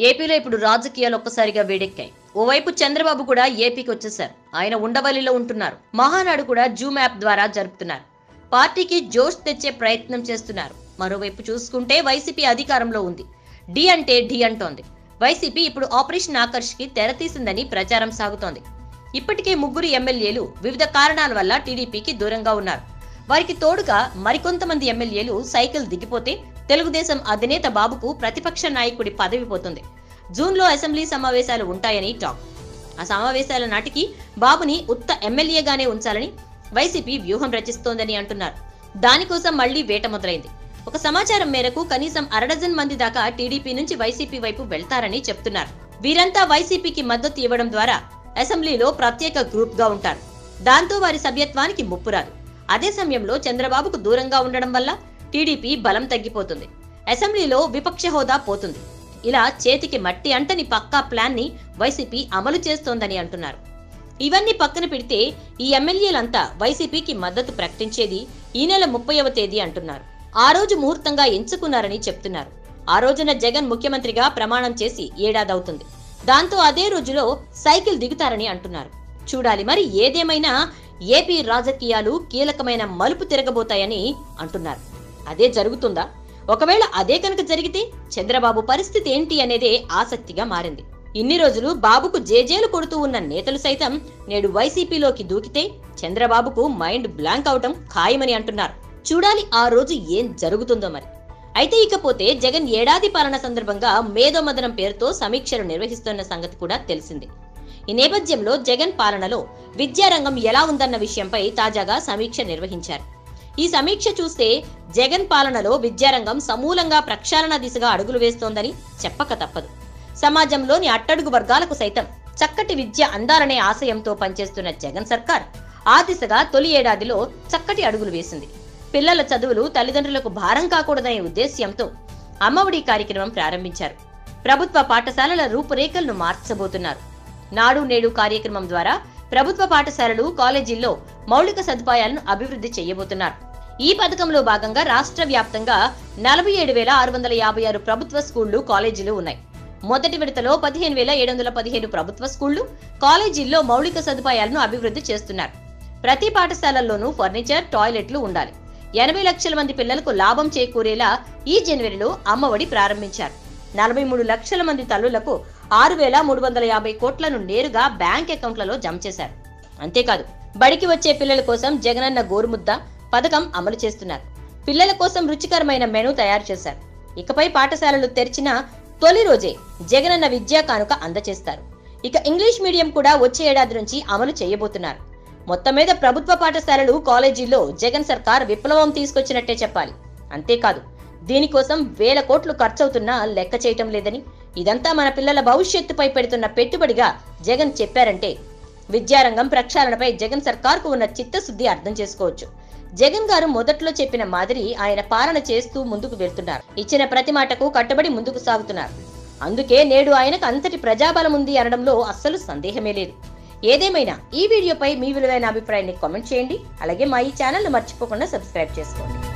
ఏపీలో ఇప్పుడు రాజకీయాలు ఒక్కసారిగా వేడెక్కాయి ఓవైపు చంద్రబాబు కూడా ఏపీకి వచ్చేశారు ఆయన ఉండవల్లిలో ఉంటున్నారు మహానాడు కూడా జూమ్ యాప్ ద్వారా జరుపుతున్నారు పార్టీకి జోష్ తెచ్చే ప్రయత్నం చేస్తున్నారు మరోవైపు చూసుకుంటే వైసీపీ అధికారంలో ఉంది డి అంటే డి అంటోంది వైసీపీ ఇప్పుడు ఆపరేషన్ ఆకర్ష్కి తెరతీసిందని ప్రచారం సాగుతోంది ఇప్పటికే ముగ్గురు ఎమ్మెల్యేలు వివిధ కారణాల వల్ల టీడీపీకి దూరంగా ఉన్నారు వారికి తోడుగా మరికొంతమంది ఎమ్మెల్యేలు సైకిల్ దిగిపోతే తెలుగుదేశం అధినేత బాబుకు ప్రతిపక్ష నాయకుడి పదవి పోతుంది జూన్లో అసెంబ్లీ సమావేశాలు ఉంటాయని టాక్ ఆ సమావేశాల నాటికి బాబుని ఉత్త ఎమ్మెల్యేగానే ఉంచాలని వైసీపీ వ్యూహం రచిస్తోందని అంటున్నారు దానికోసం మళ్లీ వేట మొదలైంది ఒక సమాచారం మేరకు కనీసం అరడజన్ మంది దాకా టీడీపీ నుంచి వైసీపీ వైపు వెళ్తారని చెప్తున్నారు వీరంతా వైసీపీకి మద్దతు ఇవ్వడం ద్వారా అసెంబ్లీలో ప్రత్యేక గ్రూప్ గా ఉంటారు దాంతో వారి సభ్యత్వానికి ముప్పు రాదు అదే సమయంలో చంద్రబాబుకు దూరంగా ఉండడం వల్ల టీడీపీ బలం తగ్గిపోతుంది అసెంబ్లీలో విపక్ష హోదా పోతుంది ఇలా చేతికి మట్టి అంటని పక్కా ప్లాన్ ని వైసీపీ అమలు చేస్తోందని అంటున్నారు ఇవన్నీ పక్కన పెడితే ఈ ఎమ్మెల్యేలంతా వైసీపీకి మద్దతు ప్రకటించేది ఈ నెల ముప్పైవ తేదీ అంటున్నారు ఆ రోజు ముహూర్తంగా ఎంచుకున్నారని చెప్తున్నారు ఆ రోజున జగన్ ముఖ్యమంత్రిగా ప్రమాణం చేసి ఏడాదవుతుంది దాంతో అదే రోజులో సైకిల్ దిగుతారని అంటున్నారు చూడాలి మరి ఏదేమైనా ఏపీ రాజకీయాలు కీలకమైన మలుపు తిరగబోతాయని అంటున్నారు అదే జరుగుతుందా ఒకవేళ అదే కనుక జరిగితే చంద్రబాబు పరిస్థితి ఏంటి అనేదే ఆసక్తిగా మారింది ఇన్ని రోజులు బాబుకు జేజేలు కొడుతూ ఉన్న నేతలు సైతం నేడు వైసీపీలోకి దూకితే చంద్రబాబుకు మైండ్ బ్లాంక్ అవటం ఖాయమని అంటున్నారు చూడాలి ఆ రోజు ఏం జరుగుతుందో మరి అయితే ఇకపోతే జగన్ ఏడాది పాలన సందర్భంగా మేధోమదనం పేరుతో సమీక్షలు నిర్వహిస్తున్న సంగతి కూడా తెలిసిందే ఈ నేపథ్యంలో జగన్ పాలనలో విద్యారంగం ఎలా ఉందన్న విషయంపై తాజాగా సమీక్ష నిర్వహించారు ఈ సమీక్ష చూస్తే జగన్ పాలనలో విద్యారంగం సమూలంగా ప్రక్షాళన దిశగా అడుగులు వేస్తోందని చెప్పక తప్పదు సమాజంలోని అట్టడుగు వర్గాలకు సైతం చక్కటి విద్య అందాలనే ఆశయంతో పనిచేస్తున్న జగన్ సర్కార్ ఆ దిశగా తొలి ఏడాదిలో చక్కటి అడుగులు వేసింది పిల్లల చదువులు తల్లిదండ్రులకు భారం కాకూడదనే ఉద్దేశ్యంతో అమ్మఒడి కార్యక్రమం ప్రారంభించారు ప్రభుత్వ పాఠశాలల రూపురేఖలను మార్చబోతున్నారు నాడు నేడు కార్యక్రమం ద్వారా ప్రభుత్వ పాఠశాలలు కాలేజీల్లో మౌలిక సదుపాయాలను అభివృద్ధి చేయబోతున్నారు ఈ పథకంలో భాగంగా రాష్ట్ర వ్యాప్తంగా నలభై ఏడు వేల ఆరు వందల యాభై ఆరు ప్రభుత్వ స్కూళ్లు కాలేజీలు ఉన్నాయి మొదటి విడతలో పదిహేను వేల ఏడు వందల పదిహేను ప్రభుత్వ స్కూళ్లు కాలేజీల్లో మౌలిక సదుపాయాలను అభివృద్ధి చేస్తున్నారు ప్రతి పాఠశాలల్లోనూ ఫర్నిచర్ టాయిలెట్లు ఉండాలి ఎనభై లక్షల మంది పిల్లలకు లాభం చేకూరేలా ఈ జనవరిలో అమ్మఒడి ప్రారంభించారు నలభై మూడు లక్షల మంది తల్లులకు ఆరు వేల మూడు వందల యాభై కోట్లను నేరుగా బ్యాంక్ అకౌంట్లలో జమ చేశారు అంతేకాదు బడికి వచ్చే పిల్లల కోసం జగనన్న గోరుముద్ద పథకం అమలు చేస్తున్నారు పిల్లల కోసం రుచికరమైన మెనూ తయారు చేశారు ఇకపై పాఠశాలలు తెరిచిన తొలి రోజే జగనన్న విద్యా కానుక అందజేస్తారు ఇక ఇంగ్లీష్ మీడియం కూడా వచ్చే ఏడాది నుంచి అమలు చేయబోతున్నారు మొత్తం మీద ప్రభుత్వ పాఠశాలలు కాలేజీల్లో జగన్ సర్కార్ విప్లవం తీసుకొచ్చినట్టే చెప్పాలి అంతేకాదు దీనికోసం వేల కోట్లు ఖర్చవుతున్నా లెక్క చేయటం లేదని ఇదంతా మన పిల్లల భవిష్యత్తుపై పెడుతున్న పెట్టుబడిగా జగన్ చెప్పారంటే విద్యారంగం ప్రక్షాళనపై జగన్ సర్కార్కు ఉన్న చిత్తశుద్ధి అర్థం చేసుకోవచ్చు జగన్ గారు మొదట్లో చెప్పిన మాదిరి ఆయన పాలన చేస్తూ ముందుకు వెళ్తున్నారు ఇచ్చిన ప్రతి మాటకు కట్టుబడి ముందుకు సాగుతున్నారు అందుకే నేడు ఆయనకు అంతటి ప్రజాబలం ఉంది అనడంలో అస్సలు సందేహమే లేదు ఏదేమైనా ఈ వీడియోపై మీ విలువైన అభిప్రాయాన్ని కామెంట్ చేయండి అలాగే మా ఈ ఛానల్ మర్చిపోకుండా సబ్స్క్రైబ్ చేసుకోండి